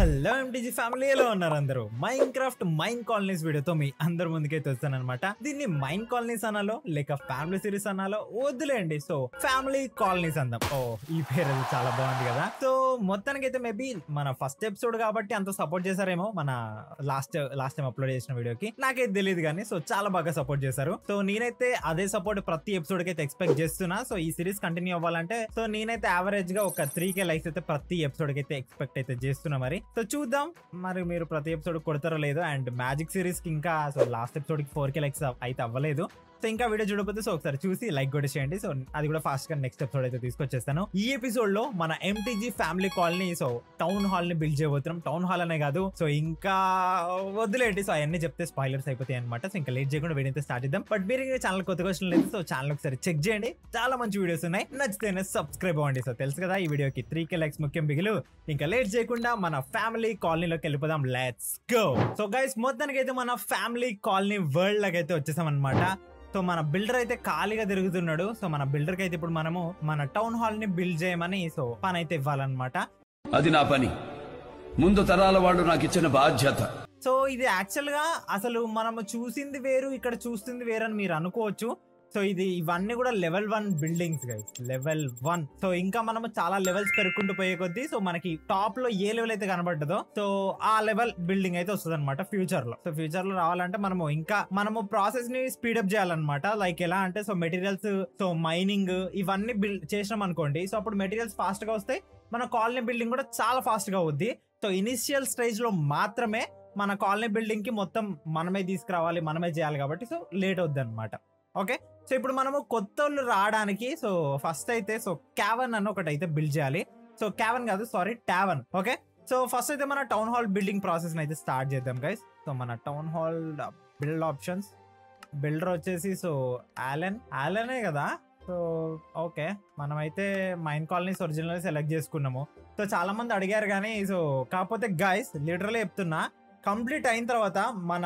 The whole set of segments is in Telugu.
హలో ఎంటీజీ ఫ్యామిలీ ఎలా ఉన్నారు అందరూ మైన్ క్రాఫ్ట్ మైన్ కాలనీస్ వీడియోతో మీ అందరి ముందుకైతే వస్తానన్నమాట దీన్ని మైన్ కాలనీస్ అనాలో లేక ఫ్యామిలీ సిరీస్ అనాలో వద్దులేండి సో ఫ్యామిలీ కాలనీస్ అందాం ఓ ఈ పేరు అది చాలా బాగుంది కదా సో మొత్తానికి అయితే మేబీ మన ఫస్ట్ ఎపిసోడ్ కాబట్టి అంత సపోర్ట్ చేశారేమో మన లాస్ట్ లాస్ట్ టైం అప్లోడ్ చేసిన వీడియోకి నాకైతే తెలియదు కానీ సో చాలా బాగా సపోర్ట్ చేశారు సో నేనైతే అదే సపోర్ట్ ప్రతి ఎపిసోడ్ కి అయితే ఎక్స్పెక్ట్ చేస్తున్నా సో ఈ సిరీస్ కంటిన్యూ అవ్వాలంటే సో నేనైతే యావరేజ్ గా ఒక త్రీ కే లైక్స్ అయితే ప్రతి ఎపిసోడ్ కి అయితే ఎక్స్పెక్ట్ అయితే చేస్తున్నా మరి సో చూద్దాం మరి మీరు ప్రతి ఎపిసోడ్ కొడతారో లేదో అండ్ మ్యాజిక్ సిరీస్ కి ఇంకా సో లాస్ట్ ఎపిసోడ్ కి ఫోర్ కే లైక్స్ అయితే అవ్వలేదు సో ఇంకా వీడియో చూడకపోతే సో ఒకసారి చూసి లైక్ కూడా చేయండి సో అది కూడా ఫాస్ట్ గా నెక్స్ట్ ఎపిసోడ్ అయితే తీసుకొచ్చేస్తాను ఈ ఎపిసోడ్ లో మన MTG family colony so town hall ని బిల్డ్ చేయబోతున్నాం టౌన్ హాల్ అనే కాదు సో ఇంకా వదిలేండి సో అవన్నీ చెప్తే స్పాయిలర్స్ అయిపోతాయి అనమాట సో ఇంకా లేట్ చేయకుండా వీడియో అయితే స్టార్ట్ చేద్దాం బట్ మీరు ఛానల్ కొత్తగా వచ్చిన లేదు సో ఛానల్ ఒకసారి చెక్ చేయండి చాలా మంచి వీడియోస్ ఉన్నాయి నచ్చితేనే సబ్స్క్రైబ్ అవ్వండి సో తెలుసు కదా ఈ వీడియోకి త్రీ కే లైక్స్ ముఖ్యం బిగులు ఇంకా లేట్ చేయకుండా మన ఫ్యామిలీ కాలనీలోకి వెళ్ళిపోదాం లెట్స్ గో సో గైస్ మొత్తానికి అయితే మన ఫ్యామిలీ కాలనీ వరల్డ్ లాగా అయితే వచ్చేసాం అనమాట సో మన బిల్డర్ అయితే ఖాళీగా తిరుగుతున్నాడు సో మన బిల్డర్ కి అయితే ఇప్పుడు మనము మన టౌన్ హాల్ ని బిల్డ్ చేయమని సో పని అయితే ఇవ్వాలన్నమాట అది నా పని ముందు తరాల వాళ్ళు నాకు ఇచ్చిన బాధ్యత సో ఇది యాక్చువల్ గా అసలు మనము చూసింది వేరు ఇక్కడ చూస్తుంది వేరు అని మీరు అనుకోవచ్చు సో ఇది ఇవన్నీ కూడా level one buildings guys level one so ఇంకా మనము చాలా లెవెల్స్ పెరుక్కుంటూ పోయే కొద్దీ సో మనకి టాప్ లో ఏ లెవెల్ అయితే కనబడ్డదో సో ఆ లెవెల్ బిల్డింగ్ అయితే వస్తుంది అనమాట ఫ్యూచర్ లో సో ఫ్యూచర్ లో రావాలంటే మనము ఇంకా మనము ప్రాసెస్ ని స్పీడప్ చేయాలన్నమాట లైక్ ఎలా అంటే సో మెటీరియల్స్ సో మైనింగ్ ఇవన్నీ బిల్డ్ చేసినాం అనుకోండి సో అప్పుడు మెటీరియల్స్ ఫాస్ట్ గా వస్తాయి మన కాలనీ బిల్డింగ్ కూడా చాలా ఫాస్ట్ గా అవుద్ది సో ఇనిషియల్ స్టేజ్ లో మాత్రమే మన కాలనీ బిల్డింగ్ కి మొత్తం మనమే తీసుకురావాలి మనమే చేయాలి కాబట్టి సో లేట్ అవుద్ది అనమాట ఓకే సో ఇప్పుడు మనము కొత్త వాళ్ళు రావడానికి సో ఫస్ట్ అయితే సో క్యావన్ అని ఒకటి అయితే బిల్డ్ చేయాలి సో క్యావన్ కాదు sorry tavern okay so first అయితే మన టౌన్ హాల్ బిల్డింగ్ ప్రాసెస్ అయితే స్టార్ట్ చేద్దాం గైస్ సో మన town hall build options builder వచ్చేసి సో ఆలెన్ ఆలెనే కదా సో ఓకే మనమైతే మైన్ కాలనీస్ ఒరిజినల్ సెలెక్ట్ చేసుకున్నాము సో చాలా మంది అడిగారు కానీ సో కాకపోతే గైస్ లిటరలీ చెప్తున్నా కంప్లీట్ అయిన తర్వాత మన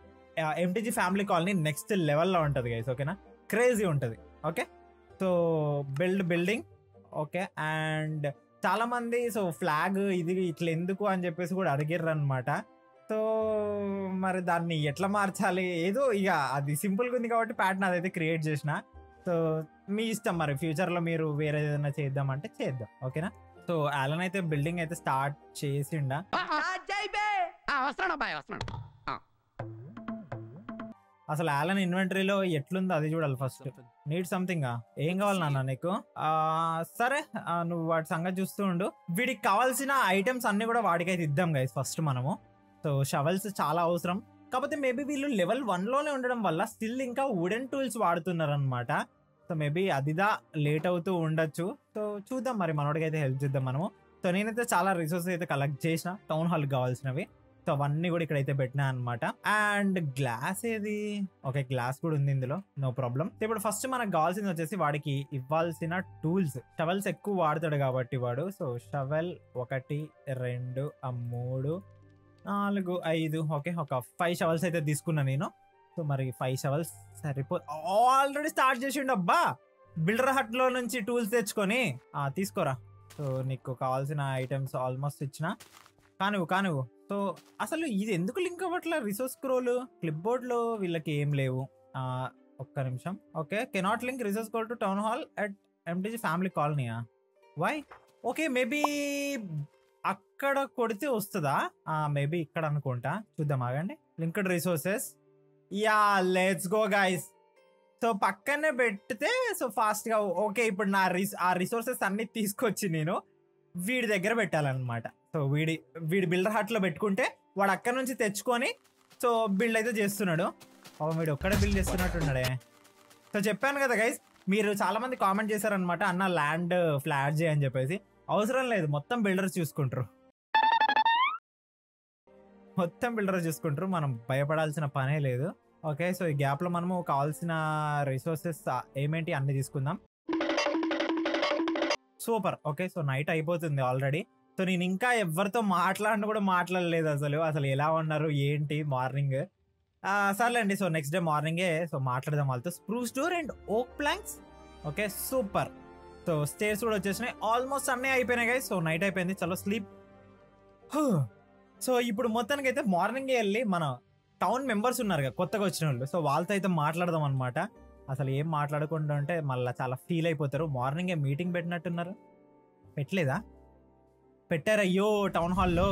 ఎంటీజీ ఫ్యామిలీ కాలనీ నెక్స్ట్ లెవెల్లో ఉంటుంది గైస్ ఓకేనా క్రేజీ ఉంటుంది okay so build building okay and చాలా మంది సో ఫ్లాగ్ ఇది ఇట్లా ఎందుకు అని చెప్పేసి కూడా అడిగారు అనమాట సో మరి దాన్ని ఎట్లా మార్చాలి ఏదో ఇక అది సింపుల్గా ఉంది కాబట్టి ప్యాటర్న్ అదైతే క్రియేట్ చేసిన సో మీ ఇష్టం మరి ఫ్యూచర్లో మీరు వేరే ఏదైనా చేద్దామంటే చేద్దాం ఓకేనా సో అలన్ అయితే బిల్డింగ్ అయితే స్టార్ట్ చేసిండా వస్తున్నాడు అబ్బాయి వస్తున్నాడు అసలు అలన్ ఇన్వెంటరీలో ఎట్లుందో అది చూడాలి ఫస్ట్ నీడ్ సంథింగ్ ఏం కావాలి నాన్న నీకు ఆ సరే ఆ, నువ్వు వాటి సంగతి చూస్తూ ఉండు వీడికి కావాల్సిన ఐటమ్స్ అన్ని కూడా వాడికైతే ఇద్దాం గైస్ ఫస్ట్ మనము సో షవల్స్ చాలా అవసరం కాకపోతే మేబీ వీళ్ళు లెవెల్ వన్ లోనే ఉండడం వల్ల స్టిల్ ఇంకా వుడెన్ టూల్స్ వాడుతున్నారు అనమాట సో మేబీ అదిదా లేట్ అవుతూ ఉండొచ్చు సో చూద్దాం మరి మనోడికైతే హెల్ప్ చేద్దాం మనము సో నేనైతే చాలా రిసోర్సెస్ అయితే కలెక్ట్ చేసిన టౌన్ హాల్ కావాల్సినవి సో అవన్నీ కూడా ఇక్కడైతే పెట్టినా అనమాట అండ్ గ్లాస్ ఏది ఓకే గ్లాస్ కూడా ఉంది ఇందులో నో ప్రాబ్లం ఇప్పుడు ఫస్ట్ మనకు కావాల్సింది వచ్చేసి వాడికి ఇవ్వాల్సిన టూల్స్ షవల్స్ ఎక్కువ వాడతాడు కాబట్టి వాడు సో షవెల్ ఒకటి రెండు ఆ మూడు నాలుగు ఐదు ఓకే ఒక ఫైవ్ షవల్స్ అయితే తీసుకున్నా నేను సో మరి ఫైవ్ షవల్స్ సరిపో ఆల్రెడీ స్టార్ట్ చేసిండు అబ్బా బిల్డర్ హట్ లో నుంచి టూల్స్ తెచ్చుకొని ఆ తీసుకోరా సో నీకు కావాల్సిన ఐటమ్స్ ఆల్మోస్ట్ ఇచ్చిన కానివ్వు కానివ్వు సో అసలు ఇది ఎందుకు లింక్ అవ్వట్లే రిసోర్స్ క్రోల్ క్లిప్ బోర్డ్ లో వీళ్ళకి ఏం లేవు ఆ, ఒక్క నిమిషం okay cannot link resource coal to town hall at MTG family కాలనీయా వై ఓకే మేబీ అక్కడ కొడితే వస్తుందా మేబీ ఇక్కడ అనుకుంటా చూద్దాం ఆగండి linked resources ya let's go guys so పక్కనే పెడితే సో ఫాస్ట్ గా ఓకే ఇప్పుడు నా రిస్ ఆ రిసోర్సెస్ అన్ని తీసుకొచ్చి నేను వీడి దగ్గర పెట్టాలన్నమాట సో వీడి వీడి బిల్డర్ హట్ లో పెట్టుకుంటే వాడు అక్కడ నుంచి తెచ్చుకొని సో బిల్డ్ అయితే చేస్తున్నాడు ఓ వీడు ఒక్కడే బిల్డ్ చేస్తున్నట్టున్నాడే సో చెప్పాను కదా గైస్ మీరు చాలా మంది కామెంట్ చేశారనమాట అన్న ల్యాండ్ ఫ్లాట్ చేయని చెప్పేసి అవసరం లేదు మొత్తం బిల్డర్స్ చూసుకుంటారు మొత్తం బిల్డర్ చూసుకుంటారు మనం భయపడాల్సిన పనే లేదు ఓకే సో ఈ గ్యాప్ లో మనము కావాల్సిన రిసోర్సెస్ ఏమేంటి అన్ని తీసుకుందాం సూపర్ ఓకే సో నైట్ అయిపోతుంది ఆల్రెడీ సో నేను ఇంకా ఎవరితో మాట్లాడిన కూడా మాట్లాడలేదు అసలు అసలు ఎలా ఉన్నారు ఏంటి మార్నింగ్ సర్లేండి సో నెక్స్ట్ డే మార్నింగే సో మాట్లాడదాం వాళ్ళతో spruce door and oak planks okay super so stairs కూడా వచ్చేసినాయి ఆల్మోస్ట్ అన్నీ అయిపోయినాయి గైస్ సో నైట్ అయిపోయింది చలో స్లీప్ సో ఇప్పుడు మొత్తానికి అయితే మార్నింగ్ వెళ్ళి మన టౌన్ మెంబర్స్ ఉన్నారు కదా కొత్తగా వచ్చిన వాళ్ళు సో వాళ్ళతో అయితే మాట్లాడదాం అనమాట అసలు ఏం మాట్లాడకుండా ఉంటే మళ్ళీ చాలా ఫీల్ అయిపోతారు మార్నింగే మీటింగ్ పెట్టినట్టున్నారు పెట్టలేదా పెట్టారయ్యో టౌన్ హాల్లో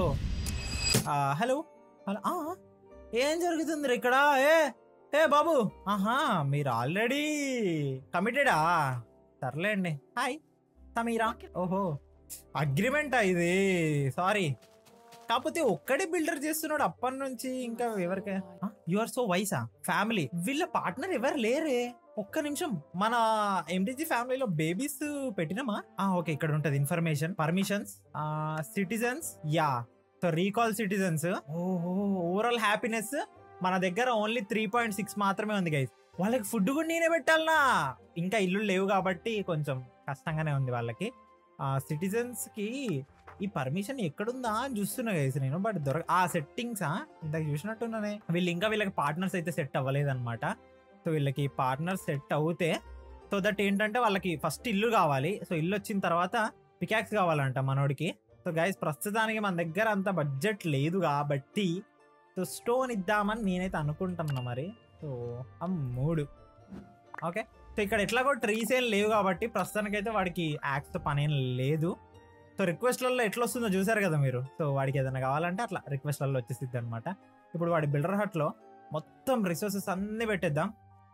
హలో హలో ఆ, ఏం జరుగుతుంది ఇక్కడ ఏ ఏ బాబు ఆహా మీరు ఆల్రెడీ కమిటెడా సర్లేండి హాయ్ సమీరా ఓహో అగ్రిమెంటా ఇది సారీ కాకపోతే ఒక్కడే బిల్డర్ చేస్తున్నాడు అప్పటి నుంచి ఇంకా ఎవరికే యు ఆర్ సో వైసా ఫ్యామిలీ వీళ్ళ పార్ట్నర్ ఎవరు లేరే ఒక్క నిమిషం మన ఎంటీజీ ఫ్యామిలీలో బేబీస్ పెట్టినామా ఆ ఓకే ఇక్కడ ఉంటది information permissions citizens ya so recall citizens ఓహో ఓవరాల్ హ్యాపీనెస్ మన దగ్గర ఓన్లీ త్రీ పాయింట్ సిక్స్ మాత్రమే ఉంది గైస్ వాళ్ళకి ఫుడ్ కూడా నేనే పెట్టాలనా ఇంకా ఇల్లు లేవు కాబట్టి కొంచెం కష్టంగానే ఉంది వాళ్ళకి సిటిజన్స్ కి ఈ పర్మిషన్ ఎక్కడుందా అని చూస్తున్నా గైస్ నేను బట్ దొరక ఆ సెట్టింగ్స్ ఇందాక చూసినట్టున్నానే వీళ్ళు ఇంకా వీళ్ళకి పార్ట్నర్స్ అయితే సెట్ అవ్వలేదన్నమాట సో వీళ్ళకి పార్ట్నర్ సెట్ అవుతే సో దట్ ఏంటంటే వాళ్ళకి ఫస్ట్ ఇల్లు కావాలి సో ఇల్లు వచ్చిన తర్వాత పికాక్స్ కావాలంట మనోడికి సో గైస్ ప్రస్తుతానికి మన దగ్గర అంత బడ్జెట్ లేదు కాబట్టి సో స్టోన్ ఇద్దామని నేనైతే అనుకుంటున్నా మరి సో ఆ మూడు ఓకే సో ఇక్కడ ఎట్లాగో ట్రీస్ ఏం లేవు కాబట్టి ప్రస్తుతానికైతే వాడికి యాక్స్తో పని ఏం లేదు సో రిక్వెస్ట్లలో ఎట్లా వస్తుందో చూసారు కదా మీరు సో వాడికి ఏదైనా కావాలంటే అట్లా రిక్వెస్ట్లలో వచ్చేసిద్ది అనమాట ఇప్పుడు వాడి బిల్డర్ హట్లో మొత్తం రిసోర్సెస్ అన్ని పెట్టేద్దాం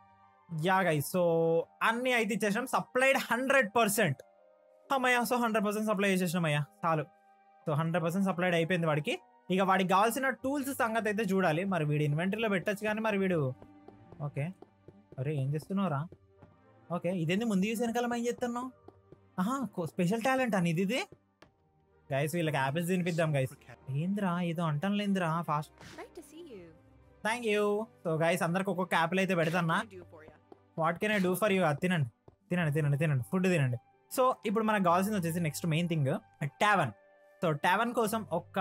యా గై సో అన్ని అయితే ఇచ్చేసాం సప్లైడ్ హండ్రెడ్ పర్సెంట్ అమ్మయ్య సో హండ్రెడ్ పర్సెంట్ సప్లై చేసేసినాం అయ్యా చాలు సో హండ్రెడ్ పర్సెంట్ సప్లైడ్ అయిపోయింది వాడికి ఇక వాడికి కావాల్సిన టూల్స్ సంగతి అయితే చూడాలి మరి వీడు ఇన్వెంటరీలో పెట్టచ్చు కానీ మరి వీడు ఓకే అరే ఏం చేస్తున్నావురా ఓకే ఇదేంది ముందు చూసి వెనకాల ఏం చేస్తున్నావు ఆహా స్పెషల్ టాలెంట్ అని ఇది ఇది గైస్ వీళ్ళకి యాపిల్స్ తినిపిద్దాం గైస్ ఏంద్రా ఏదో అంటాను లేదురా fast Great to see you. Thank you so guys అందరికి ఒక్కొక్క యాపిల్ అయితే పెడతానా What can I do for you? What can I do for you తినండి తినండి తినండి తినండి ఫుడ్ తినండి సో ఇప్పుడు మనకు కావాల్సింది వచ్చేసి next main thing tavern so tavern కోసం ఒక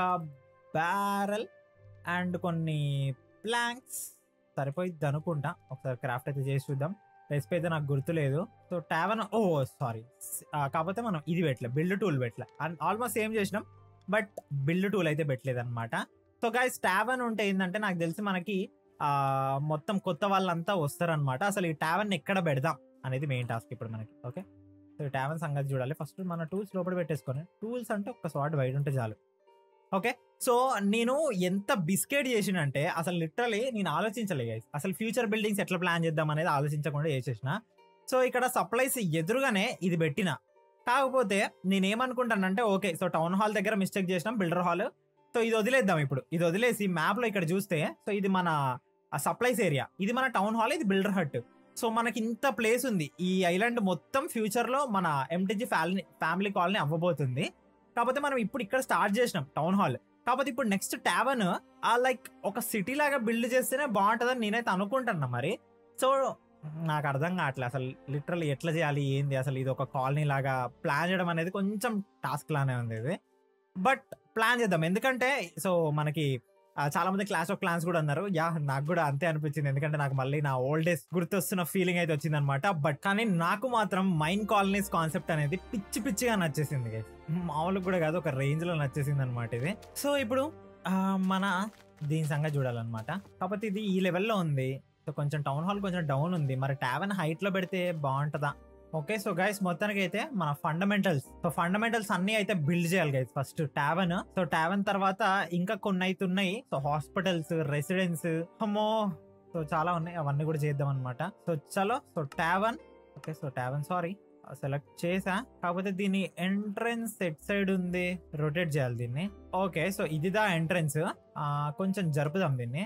బ్యారల్ అండ్ కొన్ని ప్లాంక్స్ సరిపోయిద్ది అనుకుంటా ఒకసారి క్రాఫ్ట్ అయితే చేసి చూద్దాం రెసిపీ అయితే నాకు గుర్తులేదు సో టావెన్ ఓ సారీ కాకపోతే మనం ఇది పెట్టలే బిల్డ్ టూల్ పెట్టలే ఆల్మోస్ట్ సేమ్ చేసినాం బట్ బిల్డ్ టూల్ అయితే పెట్టలేదు అనమాట సో గైస్ టావెన్ ఉంటే ఏంటంటే నాకు తెలిసి మనకి ఆ మొత్తం కొత్త వాళ్ళంతా వస్తారనమాట అసలు ఈ టావెన్ ఎక్కడ పెడదాం అనేది మెయిన్ టాస్క్ ఇప్పుడు మనకి ఓకే సో ఈ టావెన్ సంగతి చూడాలి ఫస్ట్ మన టూల్స్ లోపల పెట్టేసుకొని టూల్స్ అంటే ఒక స్వాట్ వైడ్ ఉంటే చాలు ఓకే సో నేను ఎంత బిస్కెట్ చేసినంటే అసలు లిటరలీ నేను ఆలోచించలే guys. అసలు ఫ్యూచర్ బిల్డింగ్స్ ఎట్లా ప్లాన్ చేద్దాం అనేది ఆలోచించకుండా చేసేసిన సో ఇక్కడ సప్లైస్ ఎదురుగానే ఇది పెట్టిన కాకపోతే నేను ఏమనుకుంటానంటే ఓకే సో టౌన్ హాల్ దగ్గర మిస్టేక్ చేసినాం బిల్డర్ హాల్ సో ఇది వదిలేద్దాం ఇప్పుడు ఇది వదిలేసి మ్యాప్ లో ఇక్కడ చూస్తే సో ఇది మన సప్లైస్ ఏరియా ఇది మన టౌన్ హాల్ ఇది బిల్డర్ హట్ సో మనకి ఇంత ప్లేస్ ఉంది ఈ ఐలాండ్ మొత్తం ఫ్యూచర్ లో మన ఎంటీజీ ఫ్యామిలీ ఫ్యామిలీ కాలనీ అవ్వబోతుంది కాకపోతే మనం ఇప్పుడు ఇక్కడ స్టార్ట్ చేసినాం టౌన్ హాల్ కాకపోతే ఇప్పుడు నెక్స్ట్ టావెన్ ఆ లైక్ ఒక సిటీ లాగా బిల్డ్ చేస్తేనే బాగుంటుందని నేనైతే అనుకుంటున్నా మరి సో నాకు అర్థం కావట్లే అసలు లిటరల్ ఎట్లా చేయాలి ఏంది అసలు ఇది ఒక కాలనీ లాగా ప్లాన్ చేయడం అనేది కొంచెం టాస్క్ లానే ఉంది ఇది బట్ ప్లాన్ చేద్దాం ఎందుకంటే సో మనకి ఆ, చాలా మంది క్లాస్ ఆఫ్ క్లాన్స్ కూడా అన్నారు యా నాకు కూడా అంతే అనిపించింది ఎందుకంటే నాకు మళ్ళీ నా ఓల్డ్ డేస్ గుర్తొస్తున్న ఫీలింగ్ అయితే వచ్చింది అనమాట బట్ కానీ నాకు మాత్రం మైన్ కాలనీస్ కాన్సెప్ట్ అనేది పిచ్చి పిచ్చిగా నచ్చేసింది guys. మామూలుగా కూడా కాదు ఒక రేంజ్ లో నచ్చేసింది అనమాట ఇది సో ఇప్పుడు ఆ, మన దీని సంగతి చూడాలన్నమాట కాకపోతే ఇది ఈ లెవెల్లో ఉంది సో కొంచెం టౌన్ హాల్ కొంచెం డౌన్ ఉంది మరి టావెన్ హైట్ లో పెడితే బాగుంటుందా ఓకే సో గైస్ మొత్తానికి అయితే మన ఫండమెంటల్స్ సో ఫండమెంటల్స్ అన్ని అయితే బిల్డ్ చేయాలి guys first tavern so tavern తర్వాత ఇంకా కొన్ని అయితే ఉన్నాయి సో హాస్పిటల్స్ రెసిడెన్స్ అమ్మో సో చాలా ఉన్నాయి అవన్నీ కూడా చేద్దాం అనమాట సో చలో so tavern okay so tavern sorry select చేసా కాకపోతే దీని ఎంట్రన్స్ ఎట్ సైడ్ ఉంది రొటేట్ చేయాలి దీన్ని ఓకే సో ఇది దా ఎంట్రన్స్ కొంచెం జరుపుదాం దీన్ని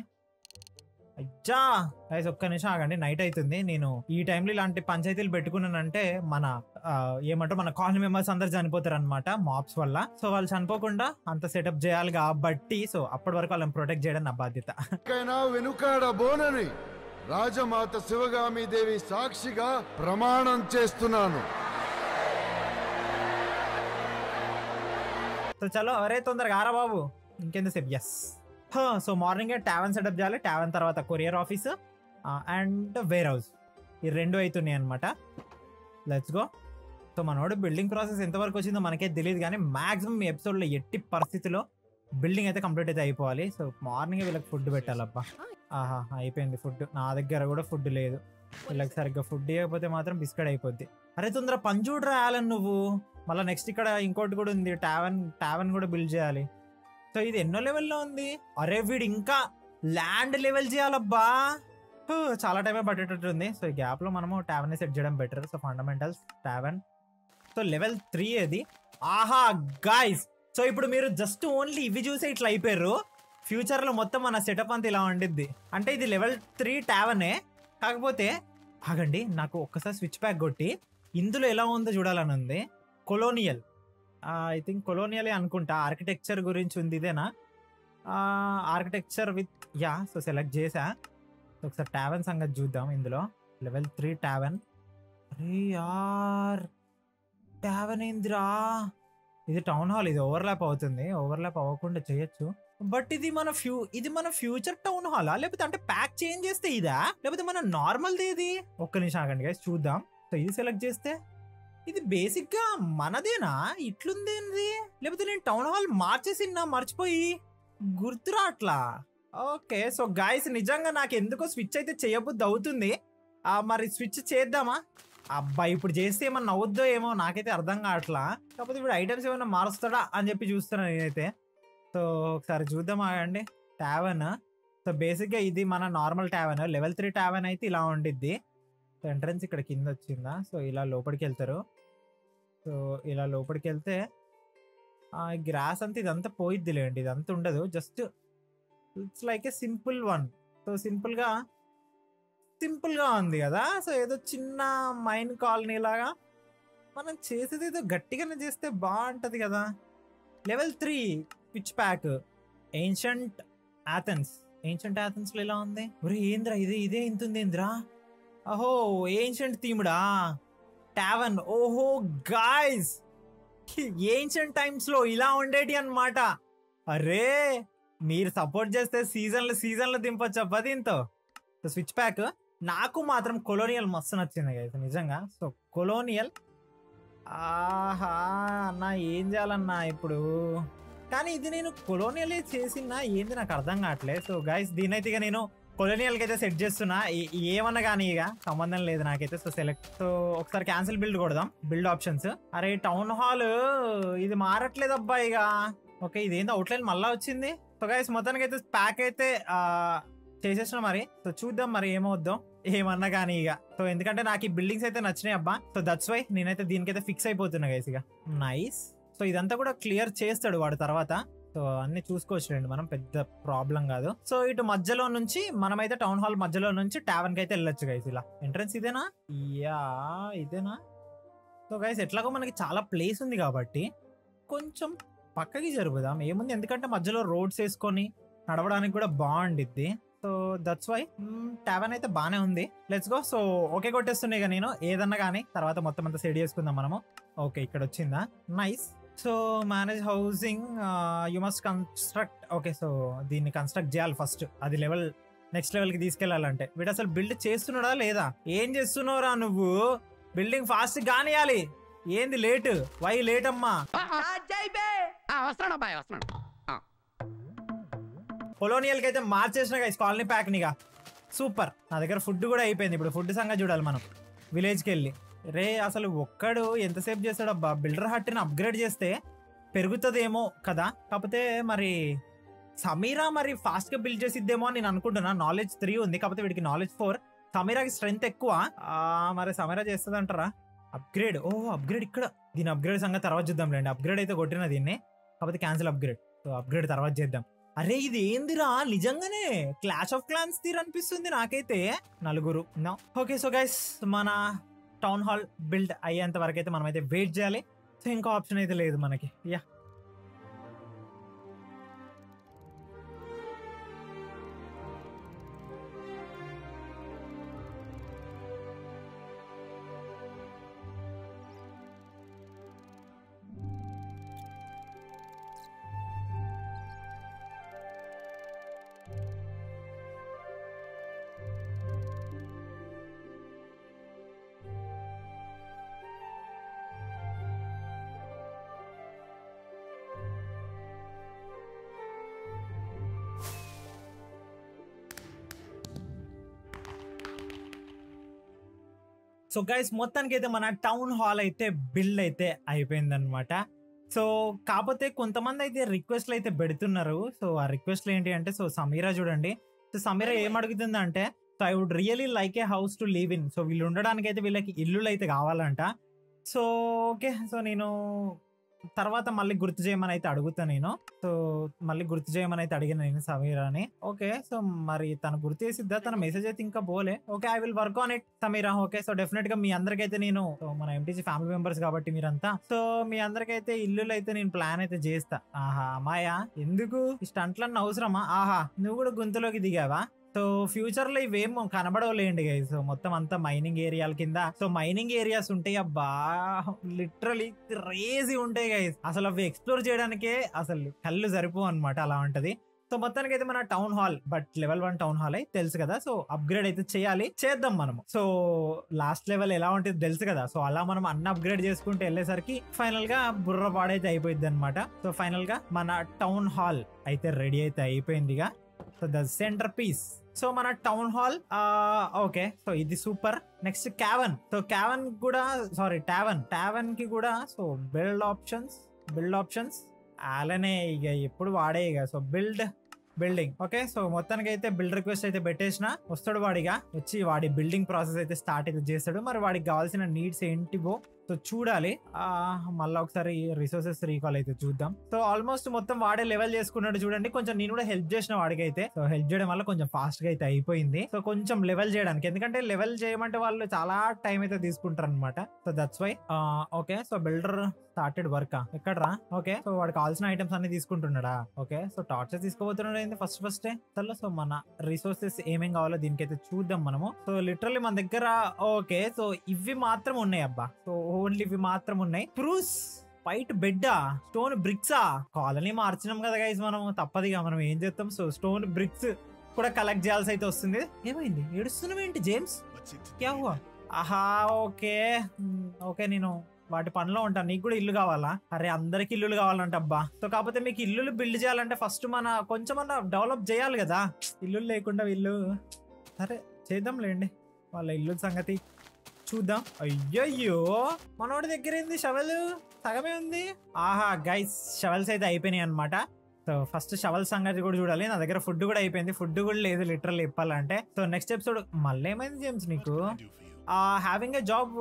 అజ్జా గైస్ ఒక్క నిమిషం ఆగండి నైట్ అవుతుంది నేను ఈ టైంలో ఇలాంటి పంచాయతీలు పెట్టుకున్నానంటే మన ఆ, ఏమంటారు మన కాలనీ మెంబర్స్ అందరు చనిపోతారు అనమాట మాప్స్ వల్ల సో వాళ్ళు చనిపోకుండా అంత సెటప్ చేయాలి కాబట్టి సో అప్పటి వరకు వాళ్ళని ప్రొటెక్ట్ చేయడం నా బాధ్యత ఎక్కైనా వెనుకాడబోనని రాజమాత శివగామి దేవి సాక్షిగా ప్రమాణం చేస్తున్నాను సో చలో అరే తొందరగా ఆరా బాబు ఇంకెంతసేపు yes so morning tavern setup చేయాలి టావెన్ తర్వాత courier office and warehouse ఈ రెండు అవుతున్నాయి అనమాట లెట్స్ గో సో మనోడు బిల్డింగ్ ప్రాసెస్ ఎంతవరకు వచ్చిందో మనకే తెలియదు కానీ మాక్సిమం ఈ ఎపిసోడ్లో ఎట్టి పరిస్థితిలో బిల్డింగ్ అయితే కంప్లీట్ అయితే అయిపోవాలి సో మార్నింగ్ వీళ్ళకి ఫుడ్ పెట్టాలబ్బా ఆహా అయిపోయింది ఫుడ్ నా దగ్గర కూడా ఫుడ్ లేదు వీళ్ళకి సరిగ్గా ఫుడ్ ఇవ్వకపోతే మాత్రం బిస్కెట్ అయిపోద్ది అరే తొందర పని చూడరా ఆలన్ నువ్వు మళ్ళీ నెక్స్ట్ ఇక్కడ ఇంకోటి కూడా ఉంది టావెన్ టావెన్ కూడా బిల్డ్ చేయాలి సో ఇది ఎన్నో లెవెల్లో ఉంది అరే వీడు ఇంకా ల్యాండ్ లెవెల్ చేయాలబ్బా హూ, చాలా టైమే పట్టేటట్టు ఉంది సో ఈ గ్యాప్ లో మనము టావెన్ సెట్ చేయడం better so fundamentals tavern so level three అది ఆహా గాయస్ సో ఇప్పుడు మీరు జస్ట్ ఓన్లీ ఇవి చూసే ఇట్లా అయిపోయారు ఫ్యూచర్ లో మొత్తం మన సెటప్ అంతా ఇలా ఉండిద్ది అంటే ఇది లెవెల్ త్రీ టావెనే కాకపోతే ఆగండి నాకు ఒక్కసారి స్విచ్ ప్యాక్ కొట్టి ఇందులో ఎలా ఉందో చూడాలని ఉంది కొలోనియల్ ఐ థింక్ కొలోనియలే అనుకుంటా ఆర్కిటెక్చర్ గురించి ఉంది ఇదేనా architecture with yeah so select చేసా సో ఒకసారి టావెన్ సంగతి చూద్దాం ఇందులో లెవెల్ త్రీ టావెన్ అరే యార్ టావెన్ ఏందిరా ఇది టౌన్ హాల్ ఇది ఓవర్లాప్ అవుతుంది ఓవర్లాప్ అవ్వకుండా చేయొచ్చు బట్ ఇది మన ఫ్యూ ఇది మన ఫ్యూచర్ టౌన్ హాలా లేకపోతే అంటే ప్యాక్ చేంజ్ చేస్తే ఇదా లేకపోతే మన నార్మల్ ఇది ఒక్క నిమిషం ఆగండి గైస్ చూద్దాం సో ఇది సెలెక్ట్ చేస్తే ఇది బేసిక్ గా మనదేనా ఇట్లుందేంది లేకపోతే నేను టౌన్ హాల్ మార్చేసిన్నా మర్చిపోయి గుర్తురా అట్లా ఓకే సో గాయస్ నిజంగా నాకు ఎందుకో స్విచ్ అయితే చేయబుద్ధి అవుతుంది ఆ, మరి స్విచ్ చేద్దామా అబ్బా ఇప్పుడు చేస్తే ఏమన్నా అవుద్దో ఏమో నాకైతే అర్థం కావట్లా కాకపోతే ఇప్పుడు ఐటమ్స్ ఏమైనా మారుస్తాడా అని చెప్పి చూస్తున్నాను నేనైతే సో ఒకసారి చూద్దాం ఆగండి టావెన్ సో బేసిక్గా ఇది మన normal tavern level three tavern అయితే ఇలా ఉండిద్ది సో ఎంట్రన్స్ ఇక్కడ కింద వచ్చిందా సో ఇలా లోపలికి వెళ్తారు సో ఇలా లోపలికి వెళ్తే ఆ గ్రాస్ అంతా ఇదంతా పోయిద్దిలేండి ఇదంతా ఉండదు just it's like a simple one so సింపుల్గా సింపుల్గా ఉంది కదా సో ఏదో చిన్న మైన్ కాలనీ లాగా మనం చేసేది ఏదో గట్టిగానే చేస్తే బాగుంటుంది కదా level three pitch pack ancient Athens ancient ఆథెన్స్లో ఎలా ఉంది ఒరే ఏంద్రా ఇదే ఇదే ఇంత ఉంది ఏంద్రా అహో ఏన్షంట్ థీముడా టావెన్ ఓహో గాయ్స్ ఏన్షంట్ టైమ్స్ లో ఇలా ఉండేటి అన్నమాట అరే మీరు సపోర్ట్ చేస్తే సీజన్లు సీజన్లు దింపొచ్చబ్బా దీంతో సో స్విచ్ ప్యాక్ నాకు మాత్రం కొలోనియల్ మస్తు నచ్చింది అయితే నిజంగా సో కొలోనియల్ ఆహా అన్న ఏం చేయాలన్నా ఇప్పుడు కానీ ఇది నేను కొలోనియల్ చేసినా ఏంది నాకు అర్థం కావట్లేదు సో గైస్ దీనైతే ఇక నేను కొలోనియల్ అయితే సెట్ చేస్తున్నా ఏ- ఏమన్నా కానీ ఇక సంబంధం లేదు నాకైతే సో సెలెక్ట్ సో ఒకసారి క్యాన్సిల్ బిల్డ్ కొడదాం బిల్డ్ ఆప్షన్స్ అరే టౌన్ హాల్ ఇది మారట్లేదు అబ్బా ఇక ఓకే ఇదేంది అవుట్లైన్ మళ్ళా వచ్చింది సో గైస్ మొత్తానికి అయితే ప్యాక్ అయితే ఆ, చేసేసిన మరి సో చూద్దాం మరి ఏమవుద్దాం ఏమన్నా కానీ ఇక సో ఎందుకంటే నాకు ఈ బిల్డింగ్స్ అయితే నచ్చినాయి అబ్బా సో దట్స్ వై నేనైతే దీనికైతే ఫిక్స్ అయిపోతున్నా గైస్ ఇక నైస్ సో ఇదంతా కూడా క్లియర్ చేస్తాడు వాడు తర్వాత సో అన్ని చూసుకోవచ్చు రండి మనం పెద్ద ప్రాబ్లం కాదు సో ఇటు మధ్యలో నుంచి మనమైతే టౌన్ హాల్ మధ్యలో నుంచి టావెన్ కి అయితే వెళ్ళొచ్చు గైస్ ఇలా ఎంట్రన్స్ ఇదేనా యా ఇదేనా సో గైస్ ఎట్లాగో మనకి చాలా ప్లేస్ ఉంది కాబట్టి కొంచెం పక్కకి జరుపుదాం ఏముంది ఎందుకంటే మధ్యలో రోడ్స్ వేసుకొని నడవడానికి కూడా బాగుండిద్ది సో దట్స్ వై టావెన్ అయితే బానే ఉంది లెట్స్ గో సో ఓకే కొట్టేస్తున్నాయి ఇక నేను ఏదన్నా కానీ తర్వాత మొత్తం అంతా సెట్ చేసుకుందాం మనము ఓకే ఇక్కడ వచ్చిందా nice so manage housing you must construct okay so దీన్ని కన్స్ట్రక్ట్ చేయాలి ఫస్ట్ అది లెవెల్ నెక్స్ట్ లెవెల్ కి తీసుకెళ్లాలంటే వీడు అసలు బిల్డ్ చేస్తున్నాడా లేదా ఏం చేస్తున్నావురా నువ్వు బిల్డింగ్ ఫాస్ట్ కానియాలి ఏంది లేట్ వై లేట్ అమ్మా ఆ, వస్తున్నాడు అబ్బాయి వస్తున్నాడు ఆ. కొలోనియల్ కి అయితే మార్చేసిన గైస్ కాలనీ ప్యాక్ నిగా సూపర్ నా దగ్గర ఫుడ్ కూడా అయిపోయింది ఇప్పుడు ఫుడ్ సంగతి చూడాలి మనం విలేజ్కి వెళ్ళి రే అసలు ఒక్కడు ఎంతసేపు చేస్తాడబ్బా బిల్డర్ హట్ని అప్గ్రేడ్ చేస్తే పెరుగుతుందేమో కదా కాకపోతే మరి సమీరా మరి ఫాస్ట్ గా బిల్డ్ చేసిద్దేమో అని నేను అనుకుంటున్నా నాలెడ్జ్ త్రీ ఉంది కాకపోతే వీడికి నాలెడ్జ్ ఫోర్ సమీరాకి స్ట్రెంత్ ఎక్కువ ఆ, మరి సమీరా చేస్తుంది అంటారా అప్గ్రేడ్ ఓ అప్గ్రేడ్ ఇక్కడ దీని అప్గ్రేడ్ సంగతి తర్వాత చూద్దాంలేండి అప్గ్రేడ్ అయితే కొట్టిన దీన్ని కాకపోతే క్యాన్సిల్ అప్గ్రేడ్ సో అప్గ్రేడ్ తర్వాత చేద్దాం అరే ఇది ఏందిరా నిజంగానే క్లాష్ ఆఫ్ క్లాన్స్ తీరు అనిపిస్తుంది నాకైతే నలుగురు ఓకే సో గైస్ మన టౌన్ హాల్ బిల్డ్ అయ్యేంత వరకు అయితే మనం అయితే వెయిట్ చేయాలి సో ఇంకా ఆప్షన్ అయితే లేదు మనకి యా సో గైస్ మొత్తానికి అయితే మన టౌన్ హాల్ అయితే బిల్డ్ అయితే అయిపోయింది అనమాట సో కాకపోతే కొంతమంది అయితే రిక్వెస్ట్లు అయితే పెడుతున్నారు సో ఆ రిక్వెస్ట్లు ఏంటి అంటే సో సమీరా చూడండి సో సమీరా ఏం అడుగుతుంది అంటే so I would really like a house to live in so వీళ్ళు ఉండడానికి అయితే వీళ్ళకి ఇల్లులు అయితే కావాలంట సో ఓకే సో నేను తర్వాత మళ్ళీ గుర్తు చేయమని అయితే అడుగుతా నేను సో మళ్ళీ గుర్తు చేయమని అయితే అడిగిన నేను సమీరాని ఓకే సో మరి తను గుర్తు చేసిద్దా తన మెసేజ్ అయితే ఇంకా పోలే okay I will work on it Samira okay so definite గా మీ అందరికైతే నేను సో మన ఎంటీసీ ఫ్యామిలీ మెంబర్స్ కాబట్టి మీరంతా సో మీ అందరికైతే ఇల్లులు అయితే నేను ప్లాన్ అయితే చేస్తా ఆహా మాయా ఎందుకు ఈ స్టంట్లన్నీ అవసరమా ఆహా నువ్వు కూడా గుంతలోకి దిగావా సో ఫ్యూచర్ లో ఇవేం కనబడవలేండి గైస్ సో మొత్తం అంతా మైనింగ్ ఏరియాల కింద సో మైనింగ్ ఏరియాస్ ఉంటాయి అబ్బా లిటరలీ క్రేజీ ఉంటాయి గైస్ అసలు అవి ఎక్స్ప్లోర్ చేయడానికే అసలు కళ్ళు సరిపో అనమాట అలా ఉంటది సో మొత్తానికి అయితే మన town hall but level one town hall అయితే తెలుసు కదా సో అప్గ్రేడ్ అయితే చేయాలి చేద్దాం మనము సో లాస్ట్ లెవెల్ ఎలా ఉంటుంది తెలుసు కదా సో అలా మనం అన్ని అప్గ్రేడ్ చేసుకుంటూ వెళ్ళేసరికి ఫైనల్ గా బుర్ర పాడైతే అయిపోయింది అనమాట సో ఫైనల్ గా మన టౌన్ హాల్ అయితే రెడీ అయితే అయిపోయిందిగా so the centrepiece so మన టౌన్ హాల్ ఓకే సో ఇది super next cavern so cavern కూడా సారీ టావన్ టావన్ కి కూడా so build options build options అలానే ఇక ఎప్పుడు వాడే ఇక so build building okay so మొత్తానికి అయితే బిల్డ్ రిక్వెస్ట్ అయితే పెట్టేసిన వస్తాడు వాడిగా వచ్చి వాడి బిల్డింగ్ ప్రాసెస్ అయితే స్టార్ట్ అయితే చేస్తాడు మరి వాడికి కావాల్సిన నీడ్స్ ఏంటివో సో చూడాలి ఆ మళ్ళీ ఒకసారి రిసోర్సెస్ రీకాల్ అయితే చూద్దాం సో ఆల్మోస్ట్ మొత్తం వాడే లెవెల్ చేసుకున్నాడు చూడండి కొంచెం నేను కూడా హెల్ప్ చేసిన వాడికి అయితే సో హెల్ప్ చేయడం వల్ల కొంచెం ఫాస్ట్ గా అయితే అయిపోయింది సో కొంచెం లెవెల్ చేయడానికి ఎందుకంటే లెవెల్ చేయమంటే వాళ్ళు చాలా టైం అయితే తీసుకుంటారు అనమాట so that's why okay so builder started work ఎక్కడరా ఓకే సో వాడికి కావాల్సిన ఐటమ్స్ అన్ని తీసుకుంటున్నాడా ఓకే సో టార్చర్ తీసుకోబోతున్నాడు ఏంది ఫస్ట్ ఫస్ట్ చలో సో మన రిసోర్సెస్ ఏమేం కావాలో దీనికైతే చూద్దాం మనము సో లిటరల్లీ మన దగ్గర ఓకే సో ఇవి మాత్రం ఉన్నాయి అబ్బా సో ఓన్లీ ఇవి మాత్రం ఉన్నాయి ప్రూస్ వైట్ బెడ్డా స్టోన్ బ్రిక్సా కాలనీ మార్చినాం కదా గైస్ మనం తప్పదిగా మనం ఏం చేస్తాం సో స్టోన్ బ్రిక్స్ కూడా కలెక్ట్ చేయాల్సి అయితే వస్తుంది ఏమైంది ఏడుస్తున్నావు ఏంటి జేమ్స్ క్యా హువా ఆహా ఓకే మ్, ఓకే నేను వాటి పనిలో ఉంటాను నీకు కూడా ఇల్లు కావాలా అరే అందరికి ఇల్లులు కావాలంట అబ్బా సో కాకపోతే మీకు ఇల్లులు బిల్డ్ చేయాలంటే ఫస్ట్ మన కొంచెం డెవలప్ చేయాలి కదా ఇల్లులు లేకుండా వీళ్ళు సరే చేద్దాంలేండి వాళ్ళ ఇల్లు సంగతి చూద్దాం అయ్యయ్యో మనోడి దగ్గర ఏంది షవల్ సగమే ఉంది ఆహా గైస్ షవల్స్ అయితే అయిపోయినాయి అనమాట సో ఫస్ట్ షవల్ సంగతి కూడా చూడాలి నా దగ్గర ఫుడ్ కూడా అయిపోయింది ఫుడ్ కూడా లేదు లిటరల్ చెప్పాలంటే సో నెక్స్ట్ ఎపిసోడ్ మళ్ళీ ఏమైంది జేమ్స్ నీకు హ్యావింగ్ ఏ జాబ్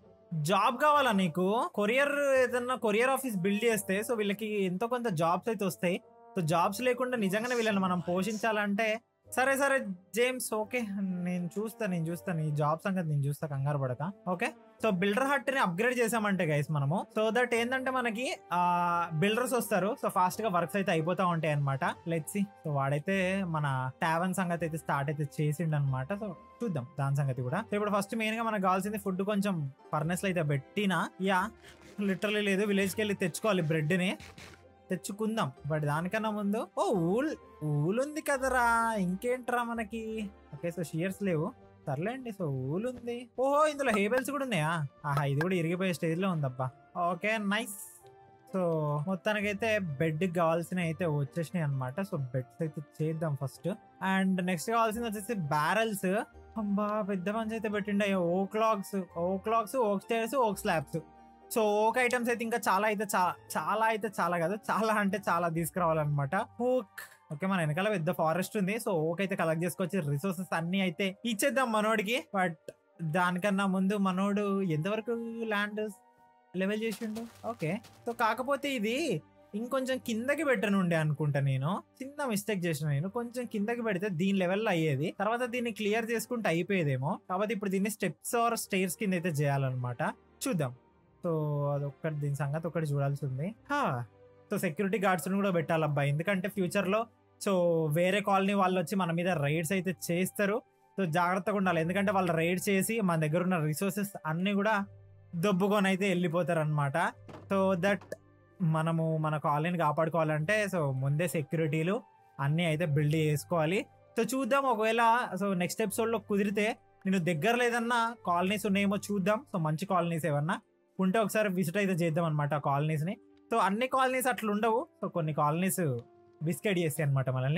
జాబ్ కావాలా నీకు కొరియర్ ఏదన్నా కొరియర్ ఆఫీస్ బిల్డ్ చేస్తే సో వీళ్ళకి ఎంతో కొంత జాబ్స్ అయితే వస్తాయి సో జాబ్స్ లేకుండా నిజంగానే వీళ్ళని మనం పోషించాలంటే సరే సరే జేమ్స్ ఓకే నేను చూస్తా నేను చూస్తా నీ జాబ్ సంగతి నేను చూస్తా కంగారు పడక ఓకే సో బిల్డర్ హట్ ని అప్గ్రేడ్ చేసామంటే గైస్ మనము సో దట్ ఏంటంటే మనకి ఆ బిల్డర్స్ వస్తారు సో ఫాస్ట్ గా వర్క్స్ అయితే అయిపోతా ఉంటాయి అనమాట లెట్సి సో వాడైతే మన టావన్ సంగతి అయితే స్టార్ట్ అయితే చేసిండు అనమాట సో చూద్దాం దాని సంగతి కూడా సో ఇప్పుడు ఫస్ట్ మెయిన్ గా మనకు కావాల్సింది ఫుడ్ కొంచెం ఫర్నెస్ అయితే పెట్టినా యా లిటరలీ లేదు విలేజ్ కి వెళ్ళి తెచ్చుకోవాలి బ్రెడ్ ని తెచ్చుకుందాం బట్ దానికన్నా ముందు ఓ ఊల్ ఊల్ ఉంది కదరా ఇంకేంట్రా మనకి ఓకే సో షియర్స్ లేవు సర్లేండి సో ఊల్ ఉంది ఓహో ఇందులో హేబెల్స్ కూడా ఉన్నాయా ఆహా ఇది కూడా ఇరిగిపోయే స్టేజ్ లో ఉందబ్బా ఓకే నైస్ సో మొత్తానికైతే బెడ్ కావాల్సిన అయితే వచ్చేసినాయి అనమాట సో బెడ్స్ అయితే చేద్దాం ఫస్ట్ అండ్ నెక్స్ట్ కావాల్సింది వచ్చేసి బ్యారల్స్ అబ్బా పెద్ద మంచి అయితే పెట్టిండే oak logs oak logs oak stairs oak slabs so oak items అయితే ఇంకా చాలా అయితే చాలా చాలా అయితే చాలా కాదు చాలా అంటే చాలా తీసుకురావాలన్నమాట ఓక్ ఓకే మన వెనకాల పెద్ద ఫారెస్ట్ ఉంది సో ఓక్ అయితే కలెక్ట్ చేసుకొచ్చి రిసోర్సెస్ అన్ని అయితే ఇచ్చేద్దాం మనోడికి బట్ దానికన్నా ముందు మనోడు ఎంతవరకు ల్యాండ్ లెవెల్ చేసిండు ఓకే సో కాకపోతే ఇది ఇంకొంచెం కిందకి పెట్టనుండే అనుకుంటా నేను చిన్న మిస్టేక్ చేసిన నేను కొంచెం కిందకి పెడితే దీని లెవెల్లో అయ్యేది తర్వాత దీన్ని క్లియర్ చేసుకుంటే అయిపోయేదేమో కాబట్టి ఇప్పుడు దీన్ని స్టెప్స్ ఆర్ స్టేర్స్ కింద అయితే చేయాలన్నమాట చూద్దాం సో అదొక్కటి దీని సంగతి ఒకటి చూడాల్సి ఉంది హా. సో సెక్యూరిటీ గార్డ్స్ కూడా పెట్టాలబ్బా ఎందుకంటే ఫ్యూచర్ లో సో వేరే కాలనీ వాళ్ళు వచ్చి మన మీద రైడ్స్ అయితే చేస్తారు సో జాగ్రత్తగా ఉండాలి ఎందుకంటే వాళ్ళు రైడ్ చేసి మన దగ్గర ఉన్న రిసోర్సెస్ అన్ని కూడా దొబ్బుకొని అయితే వెళ్ళిపోతారు అనమాట సో దట్ మనము మన కాలనీని కాపాడుకోవాలంటే సో ముందే సెక్యూరిటీలు అన్నీ అయితే బిల్డ్ చేసుకోవాలి సో చూద్దాం ఒకవేళ సో నెక్స్ట్ ఎపిసోడ్ లో కుదిరితే నేను దగ్గర లేదన్నా కాలనీస్ ఉన్నాయేమో చూద్దాం సో మంచి కాలనీస్ ఏమన్నా ఉంటే ఒకసారి విజిట్ అయితే చేద్దాం అనమాట ఆ కాలనీస్ ని సో అన్ని కాలనీస్ అట్లా ఉండవు సో కొన్ని కాలనీస్ బిస్కెట్ చేస్తాయి అనమాట మనల్ని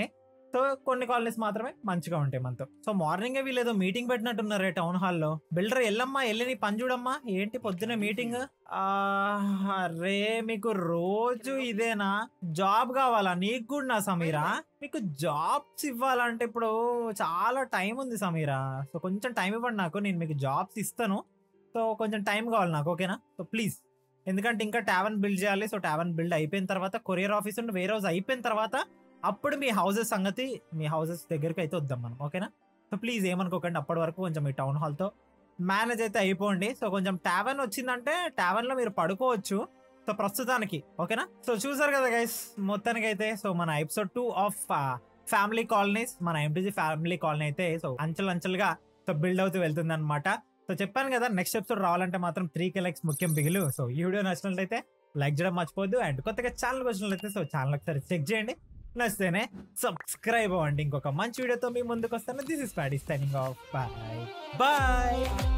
సో కొన్ని కాలనీస్ మాత్రమే మంచిగా ఉంటాయి మనతో సో మార్నింగ్ వీళ్ళు ఏదో మీటింగ్ పెట్టినట్టున్నారే టౌన్ హాల్లో బిల్డర్ ఎల్లమ్మా వెళ్ళి నీ పని చూడమ్మా ఏంటి పొద్దున మీటింగ్ రే మీకు రోజు ఇదేనా జాబ్ కావాలా నీకు కూడా నా సమీరా మీకు జాబ్స్ ఇవ్వాలంటే ఇప్పుడు చాలా టైం ఉంది సమీరా సో కొంచెం టైం ఇవ్వండి నాకు నేను మీకు జాబ్స్ ఇస్తాను సో కొంచెం టైం కావాలి నాకు ఓకేనా సో ప్లీజ్ ఎందుకంటే ఇంకా టావెన్ బిల్డ్ చేయాలి సో టావెన్ బిల్డ్ అయిపోయిన తర్వాత కొరియర్ ఆఫీస్ ఉండి వేరే హౌస్ అయిపోయిన తర్వాత అప్పుడు మీ హౌసెస్ సంగతి మీ హౌసెస్ దగ్గరికి అయితే వద్దాం మనం ఓకేనా సో ప్లీజ్ ఏమనుకోకండి అప్పటి వరకు కొంచెం ఈ టౌన్ హాల్తో మేనేజ్ అయితే అయిపోండి సో కొంచెం టావెన్ వచ్చిందంటే టావెన్ లో మీరు పడుకోవచ్చు సో ప్రస్తుతానికి ఓకేనా సో చూసారు కదా గైస్ మొత్తానికి అయితే సో మన episode two of family colonies మన ఎంటీజీ ఫ్యామిలీ కాలనీ అయితే సో అంచెలు అంచెలుగా సో బిల్డ్ అవుతూ వెళ్తుంది అనమాట సో చెప్పాను కదా నెక్స్ట్ ఎపిసోడ్ రావాలంటే మాత్రం త్రీ కే లైక్స్ ముఖ్యం బిగులు సో ఈ వీడియో నచ్చినట్లయితే లైక్ చేయడం మర్చిపోద్దు అండ్ కొత్తగా ఛానల్ వచ్చినట్లయితే సో ఛానల్ ఒకసారి చెక్ చేయండి నచ్చితేనే సబ్స్క్రైబ్ అవ్వండి ఇంకొక మంచి వీడియోతో మీ ముందుకు వస్తాను this is Paddy signing off bye bye